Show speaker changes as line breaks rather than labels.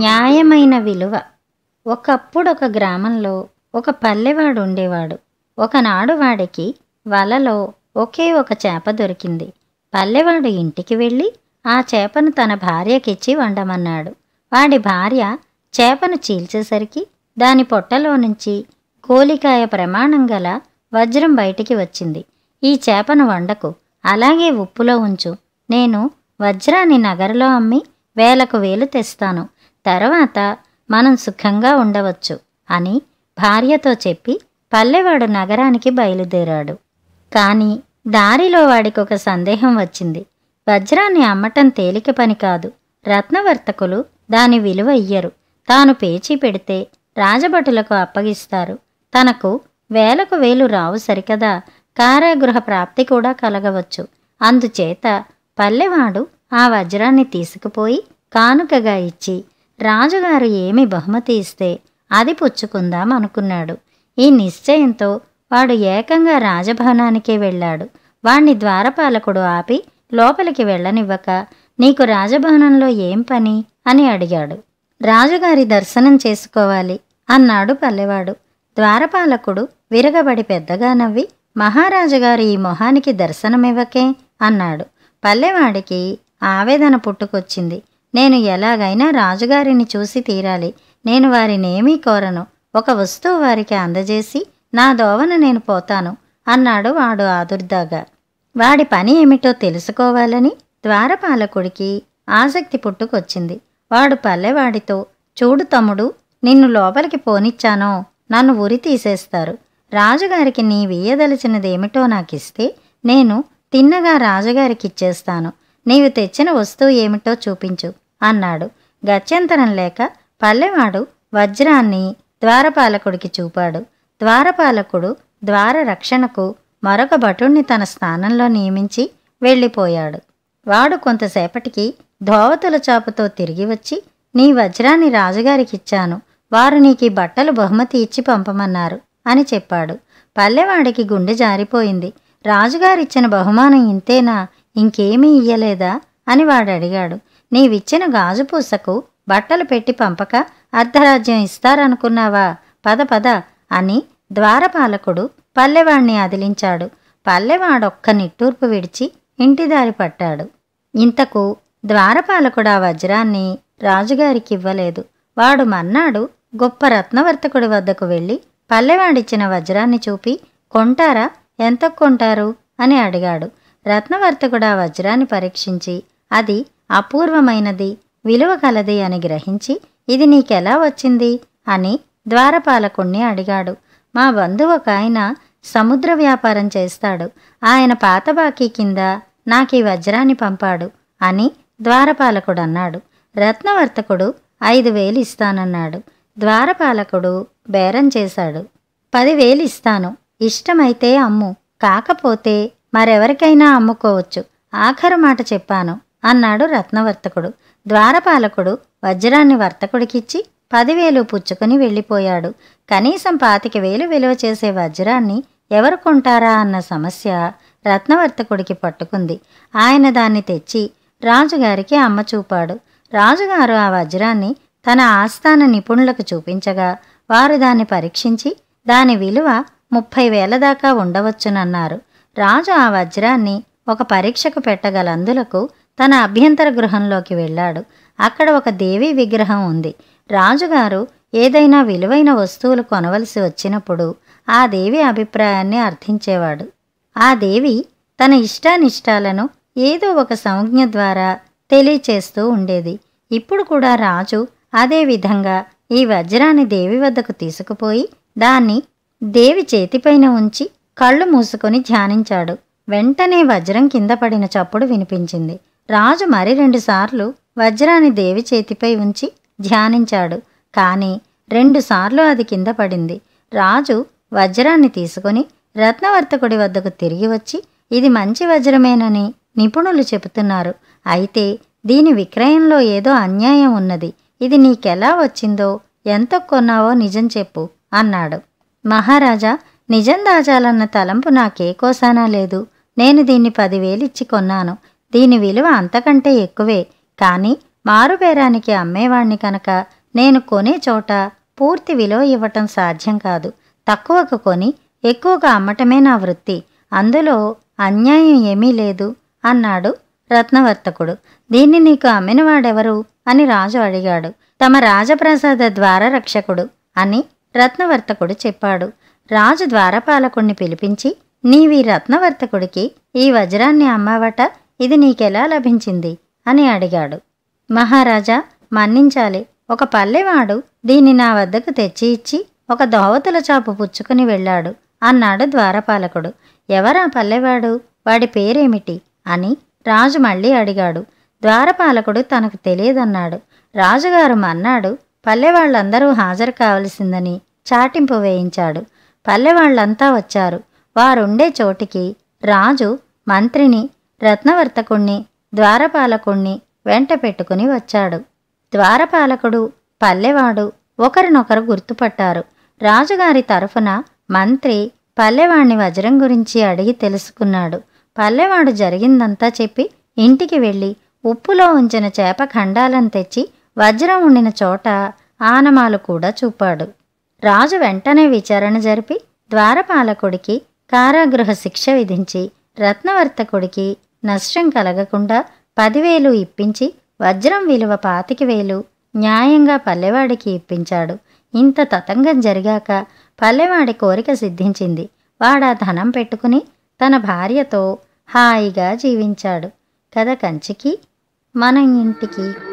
న్యాయమైన విలువ ఒకప్పుడు ఒక గ్రామంలో ఒక పల్లెవాడు ఉండేవాడు ఒకనాడు వాడికి వలలో ఒకే ఒక చేప దొరికింది పల్లెవాడు ఇంటికి వెళ్ళి ఆ చేపను తన భార్యకిచ్చి వండమన్నాడు వాడి భార్య చేపను చీల్చేసరికి దాని పొట్టలో నుంచి గోలికాయ ప్రమాణం గల వజ్రం బయటికి వచ్చింది ఈ చేపను వండకు అలాగే ఉప్పులో ఉంచు నేను వజ్రాన్ని నగరలో అమ్మి వేలకు వేలు తెస్తాను తర్వాత మనం సుఖంగా ఉండవచ్చు అని భార్యతో చెప్పి పల్లెవాడు నగరానికి బయలుదేరాడు కానీ దారిలో వాడికి ఒక సందేహం వచ్చింది వజ్రాన్ని అమ్మటం తేలిక పని కాదు రత్నవర్తకులు దాని విలువ ఇయ్యరు తాను పేచీ పెడితే రాజభటులకు అప్పగిస్తారు తనకు వేలకు వేలు రావు సరికదా కారాగృహ ప్రాప్తి కూడా కలగవచ్చు అందుచేత పల్లెవాడు ఆ వజ్రాన్ని తీసుకుపోయి కానుకగా ఇచ్చి రాజుగారు ఏమి బహుమతి ఇస్తే అది పుచ్చుకుందాం అనుకున్నాడు ఈ నిశ్చయంతో వాడు ఏకంగా రాజభవనానికే వెళ్ళాడు వాణ్ణి ద్వారపాలకుడు ఆపి లోపలికి వెళ్ళనివ్వక నీకు రాజభవనంలో ఏం పని అని అడిగాడు రాజుగారి దర్శనం చేసుకోవాలి అన్నాడు పల్లెవాడు ద్వారపాలకుడు విరగబడి పెద్దగా నవ్వి మహారాజుగారు ఈ మొహానికి దర్శనమివ్వకే అన్నాడు పల్లెవాడికి ఆవేదన పుట్టుకొచ్చింది నేను ఎలాగైనా రాజుగారిని చూసి తీరాలి నేను వారినేమీ కోరను ఒక వస్తువు వారికి అందజేసి నా దోవన నేను పోతాను అన్నాడు వాడు ఆదుర్దాగా వాడి పని ఏమిటో తెలుసుకోవాలని ద్వారపాలకుడికి ఆసక్తి పుట్టుకొచ్చింది వాడు పల్లెవాడితో చూడు తమ్ముడు నిన్ను లోపలికి పోనిచ్చానో నన్ను ఉరి తీసేస్తారు రాజుగారికి నీ వేయదలిచినదేమిటో నాకిస్తే నేను తిన్నగా రాజుగారికి ఇచ్చేస్తాను నీవు తెచ్చిన వస్తువు ఏమిటో చూపించు అన్నాడు గత్యంతరం లేక పల్లెవాడు వజ్రాన్ని ద్వారపాలకుడికి చూపాడు ద్వారపాలకుడు ద్వార రక్షణకు మరొక భటుణ్ణి తన స్థానంలో నియమించి వెళ్ళిపోయాడు వాడు కొంతసేపటికి ధోవతుల చాపుతో తిరిగి వచ్చి నీ వజ్రాన్ని రాజుగారికిచ్చాను వారు నీకు ఈ బట్టలు బహుమతి ఇచ్చి పంపమన్నారు అని చెప్పాడు పల్లెవాడికి గుండె జారిపోయింది రాజుగారిచ్చిన బహుమానం ఇంతేనా ఇంకేమీ ఇయ్యలేదా అని వాడు అడిగాడు నీవిచ్చిన గాజు పూసకు బట్టలు పెట్టి పంపక అర్ధరాజ్యం ఇస్తారనుకున్నావా పద పద అని ద్వారపాలకుడు పల్లెవాణ్ణి అదిలించాడు పల్లెవాడొక్క నిట్టూర్పు విడిచి ఇంటిదారి పట్టాడు ఇంతకు ద్వారపాలకుడు ఆ వజ్రాన్ని రాజుగారికి ఇవ్వలేదు వాడు మన్నాడు గొప్ప రత్నవర్తకుడి వద్దకు వెళ్ళి పల్లెవాడిచ్చిన వజ్రాన్ని చూపి కొంటారా ఎంత కొంటారు అని అడిగాడు రత్నవర్తకుడు ఆ వజ్రాన్ని పరీక్షించి అది అపూర్వమైనది విలువ కలది అని గ్రహించి ఇది నీకెలా వచ్చింది అని ద్వారపాలకుణ్ణి అడిగాడు మా బంధువు ఒక ఆయన సముద్ర వ్యాపారం చేస్తాడు ఆయన పాత బాకీ కింద నాకు ఈ వజ్రాన్ని పంపాడు అని ద్వారపాలకుడు అన్నాడు రత్నవర్తకుడు ఐదు వేలు ఇస్తానన్నాడు ద్వారపాలకుడు బేరం చేశాడు పదివేలు ఇస్తాను ఇష్టమైతే అమ్ము కాకపోతే మరెవరికైనా అమ్ముకోవచ్చు ఆఖరు మాట చెప్పాను అన్నాడు రత్నవర్తకుడు ద్వారపాలకుడు వజ్రాన్ని వర్తకుడికిచ్చి పదివేలు పుచ్చుకొని వెళ్ళిపోయాడు కనీసం పాతిక వేలు విలువ చేసే వజ్రాన్ని ఎవరు కొంటారా అన్న సమస్య రత్నవర్తకుడికి పట్టుకుంది ఆయన దాన్ని తెచ్చి రాజుగారికి అమ్మ చూపాడు రాజుగారు ఆ వజ్రాన్ని తన ఆస్థాన నిపుణులకు చూపించగా వారు దాన్ని పరీక్షించి దాని విలువ ముప్పై వేల దాకా ఉండవచ్చునన్నారు రాజు ఆ వజ్రాన్ని ఒక పరీక్షకు పెట్టగలందులకు తన అభ్యంతర గృహంలోకి వెళ్ళాడు అక్కడ ఒక దేవి విగ్రహం ఉంది రాజుగారు ఏదైనా విలువైన వస్తువులు కొనవలసి వచ్చినప్పుడు ఆ దేవి అభిప్రాయాన్ని అర్థించేవాడు ఆ దేవి తన ఇష్టానిష్టాలను ఏదో ఒక సంజ్ఞ ద్వారా తెలియచేస్తూ ఉండేది ఇప్పుడు కూడా రాజు అదే విధంగా ఈ వజ్రాన్ని దేవి వద్దకు తీసుకుపోయి దాన్ని దేవి చేతిపైన ఉంచి కళ్ళు మూసుకొని ధ్యానించాడు వెంటనే వజ్రం కింద పడిన చప్పుడు వినిపించింది రాజు మరి రెండుసార్లు వజ్రాన్ని దేవి చేతిపై ఉంచి ధ్యానించాడు కానీ రెండుసార్లు అది కింద పడింది రాజు వజ్రాన్ని తీసుకొని రత్నవర్తకుడి వద్దకు తిరిగి వచ్చి ఇది మంచి వజ్రమేనని నిపుణులు చెబుతున్నారు అయితే దీని విక్రయంలో ఏదో అన్యాయం ఉన్నది ఇది నీకెలా వచ్చిందో ఎంత కొన్నావో నిజం చెప్పు అన్నాడు మహారాజా నిజం దాచాలన్న తలంపు నాకే కోసానా లేదు నేను దీన్ని పదివేలిచ్చి కొన్నాను దీని విలువ అంతకంటే ఎక్కువే కానీ మారుబేరానికి అమ్మేవాణ్ణి కనుక నేను కొనే చోట పూర్తి విలువ ఇవ్వటం సాధ్యం కాదు తక్కువకు కొని ఎక్కువగా అమ్మటమే నా వృత్తి అందులో అన్యాయం ఏమీ లేదు అన్నాడు రత్నవర్తకుడు దీన్ని నీకు అమ్మినవాడెవరు అని రాజు అడిగాడు తమ రాజప్రసాద ద్వారరక్షకుడు అని రత్నవర్తకుడు చెప్పాడు రాజు ద్వారపాలకుణ్ణి పిలిపించి నీవీ రత్నవర్తకుడికి ఈ వజ్రాన్ని అమ్మావట ఇది నీకెలా లభించింది అని అడిగాడు మహారాజా మన్నించాలి ఒక పల్లెవాడు దీన్ని నా వద్దకు తెచ్చి ఇచ్చి ఒక దోవతుల చాపు పుచ్చుకుని వెళ్ళాడు అన్నాడు ద్వారపాలకుడు ఎవరా పల్లెవాడు వాడి పేరేమిటి అని రాజు మళ్ళీ అడిగాడు ద్వారపాలకుడు తనకు తెలియదన్నాడు రాజుగారు మన్నాడు పల్లెవాళ్లందరూ హాజరు కావలసిందని చాటింపు వేయించాడు పల్లెవాళ్లంతా వచ్చారు వారుండే చోటికి రాజు మంత్రిని రత్నవర్తకుణ్ణి ద్వారపాలకుణ్ణి వెంట పెట్టుకుని వచ్చాడు ద్వారపాలకుడు పల్లెవాడు ఒకరినొకరు గుర్తుపట్టారు రాజుగారి తరఫున మంత్రి పల్లెవాణ్ణి వజ్రం గురించి అడిగి తెలుసుకున్నాడు పల్లెవాడు జరిగిందంతా చెప్పి ఇంటికి వెళ్ళి ఉప్పులో ఉంచిన చేప ఖండాలను తెచ్చి వజ్రం ఉండిన చోట ఆనమాలు కూడా చూపాడు రాజు వెంటనే విచారణ జరిపి ద్వారపాలకుడికి కారాగృహ శిక్ష విధించి రత్నవర్తకుడికి నష్టం కలగకుండా పదివేలు ఇప్పించి వజ్రం విలువ పాతికి వేలు న్యాయంగా పల్లెవాడికి ఇప్పించాడు ఇంత తతంగం జరిగాక పల్లెవాడి కోరిక సిద్ధించింది వాడా ధనం పెట్టుకుని తన భార్యతో హాయిగా జీవించాడు కథ కంచికి మన ఇంటికి